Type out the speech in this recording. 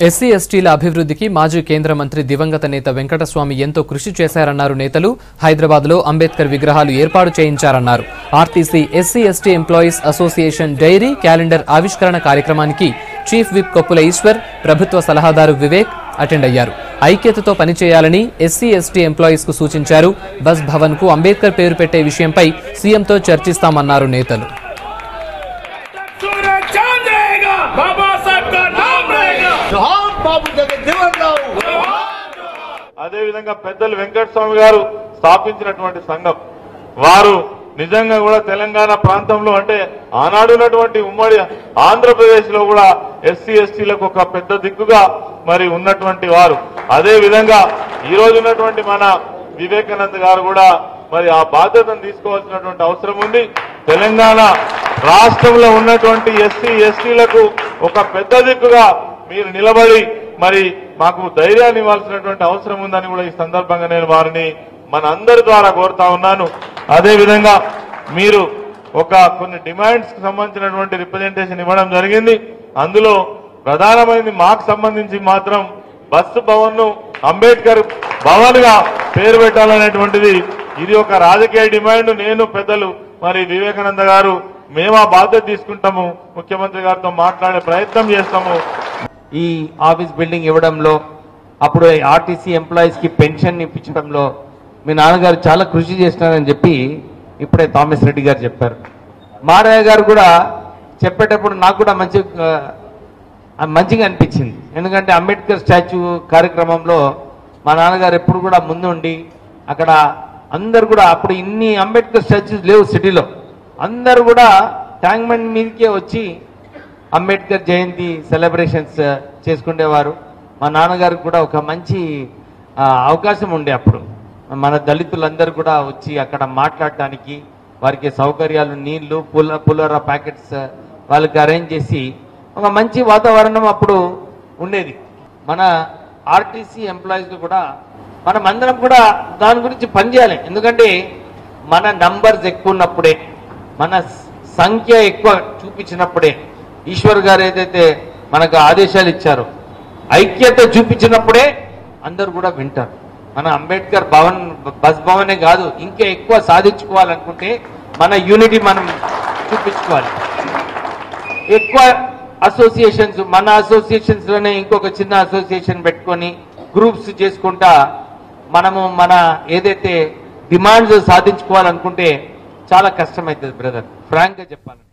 SC ఎస్టీల అభివృద్ధికి మాజీ కేంద్ర మంత్రి దివంగత నేత వెంకటస్వామి ఎంతో కృషి చేశారన్నారు నేతలు హైదరాబాద్లో అంబేద్కర్ విగ్రహాలు ఏర్పాటు చేయించారన్నారు RTC SC ST employees association diary calendar ఆవిష్కరణ కార్యక్రమానికి చీఫ్ విప్ కొప్పుల ఈశ్వర్ ప్రభుత్వ సలహాదారు వివేక్ అటెండ్ అయ్యారు ఐక్యతతో పనిచేయాలని ఎస్సీ ఎస్టీ ఎంప్లాయీస్ కు సూచించారు బస్ భవన్ కు అంబేద్కర్ పేరు పెట్టే విషయంపై సీఎంతో చర్చిస్తామన్నారు నేతలు सूरज चांद रहेगा बाबा साहब का नाम रहेगा జోహార్ బాబు జగజ్జీవన్ రావు అదేవిధంగా పెద్దలు వెంకటస్వామి గారు స్థాపించినటువంటి సంఘం వారు నిజంగా కూడా తెలంగాణ ప్రాంతంలో అంటే ఆనాడున్నటువంటి ఉమ్మడి ఆంధ్రప్రదేశ్ లో కూడా ఎస్సీ ఎస్టీలకు ఒక పెద్ద దిక్కుగా మరి ఉన్నటువంటి వారు అదే విధంగా ఈ రోజు ఉన్నటువంటి మన వివేకానంద్ గారు కూడా మరి ఆ బాధ్యతను తీసుకోవాల్సినటువంటి అవసరం ఉంది తెలంగాణ రాష్ట్రంలో ఉన్నటువంటి ఎస్సీ ఎస్టీలకు ఒక పెద్ద దిక్కుగా మీరు నిలబడి మరి మాకు ధైర్యాన్ని ఇవ్వాల్సినటువంటి అవసరం ఉందని కూడా ఈ సందర్భంగా నేను వారిని మన అందరి ద్వారా కోరుతా ఉన్నాను అదే విధంగా మీరు ఒక కొన్ని డిమాండ్స్ కి సంబంధించినటువంటి రిప్రజెంటేషన్ ఇవ్వడం జరిగింది అందులో ప్రధానమైనది మాకు సంబంధించి మాత్రం బస్సు భవన్ ను అంబేద్కర్ భవన్ గా పేరు పెట్టాలనేటువంటిది ఇది ఒక రాజకీయ డిమాండ్ నేను పెద్దలు మరి వివేకానంద గారు మేము ఆ బాధ్యత తీసుకుంటాము ముఖ్యమంత్రి గారితో మాట్లాడే ప్రయత్నం చేస్తాము ఈ ఆఫీస్ బిల్డింగ్ ఇవ్వడంలో అప్పుడు ఆర్టీసీ ఎంప్లాయీస్ కి పెన్షన్ ఇప్పించడంలో మీ నాన్నగారు చాలా కృషి చేస్తున్నారని చెప్పి ఇప్పుడే థామస్ రెడ్డి గారు చెప్పారు మారయ్య గారు కూడా చెప్పేటప్పుడు నాకు కూడా మంచి ఆ, మంచిగా అనిపించింది ఎందుకంటే అంబేద్కర్ స్టాచ్యూ కార్యక్రమంలో మా నాన్నగారు ఎప్పుడు కూడా ముందుండి అక్కడ అందరు కూడా అప్పుడు ఇన్ని అంబేద్కర్ స్టాచ్యూస్ లేవు సిటీలో అందరు కూడా ట్యాంక్ బండ్ మీదకే వచ్చి అంబేద్కర్ జయంతి సెలబ్రేషన్స్ చేసుకునేవారు మా నాన్నగారికి కూడా ఒక మంచి ఆ, అవకాశం ఉండే అప్పుడు మన దళితులందరూ కూడా వచ్చి అక్కడ మాట్లాడటానికి వారికి సౌకర్యాలు నీళ్లు పుల్ల పుల్లర ప్యాకెట్స్ వాళ్ళకి అరేంజ్ చేసి ఒక మంచి వాతావరణం అప్పుడు ఉండేది మన ఆర్టీసీ ఎంప్లాయీస్ కూడా మనం అందరం కూడా దాని గురించి పనిచేయాలి ఎందుకంటే మన నంబర్స్ ఎక్కువ ఉన్నప్పుడే మన సంఖ్య ఎక్కువ చూపించినప్పుడే ఈశ్వర్ గారు ఏదైతే మనకు ఆదేశాలు ఇచ్చారో ఐక్యత చూపించినప్పుడే అందరూ కూడా వింటారు మన అంబేద్కర్ భవన్ బస్ భవనే కాదు ఇంకా ఎక్కువ సాధించుకోవాలనుకుంటే మన యూనిటీ మనం చూపించుకోవాలి ఎక్కువ అసోసియేషన్స్ మన అసోసియేషన్స్ లోనే ఇంకొక చిన్న అసోసియేషన్ పెట్టుకొని గ్రూప్స్ చేసుకుంటా మనము మన ఏదైతే డిమాండ్స్ సాధించుకోవాలనుకుంటే చాలా కష్టమవుతుంది బ్రదర్ ఫ్రాంక్ గా చెప్పాలి